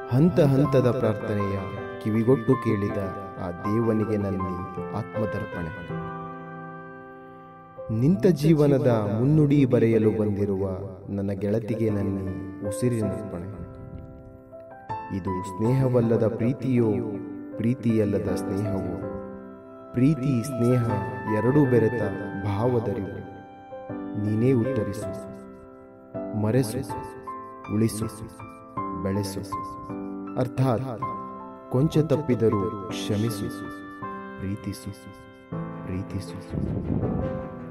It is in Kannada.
ಹಂತ ಹಂತದ ಪ್ರಾರ್ಥನೆಯ ಕಿವಿಗೊಟ್ಟು ಕೇಳಿದ ಆ ದೇವನಿಗೆ ನನ್ನಿ ಆತ್ಮದರ್ಪಣೆ ನಿಂತ ಜೀವನದ ಮುನ್ನುಡಿ ಬರೆಯಲು ಬಂದಿರುವ ನನ್ನ ಗೆಳತಿಗೆ ನನ್ನಿ ಉಸಿರಿನರ್ಪಣೆ ಇದು ಸ್ನೇಹವಲ್ಲದ ಪ್ರೀತಿಯೋ ಪ್ರೀತಿಯಲ್ಲದ ಸ್ನೇಹವೋ ಪ್ರೀತಿ ಸ್ನೇಹ ಎರಡೂ ಬೆರೆತ ಭಾವದರಿವು ನೀನೇ ಉತ್ತರಿಸು ಮರೆಸು ಉಳಿಸು ಬೆಳೆಸು ಅರ್ಥಾತ್ ಕೊಂಚ ತಪ್ಪಿದರೂ ಕ್ಷಮಿಸು ಪ್ರೀತಿಸು ಪ್ರೀತಿಸು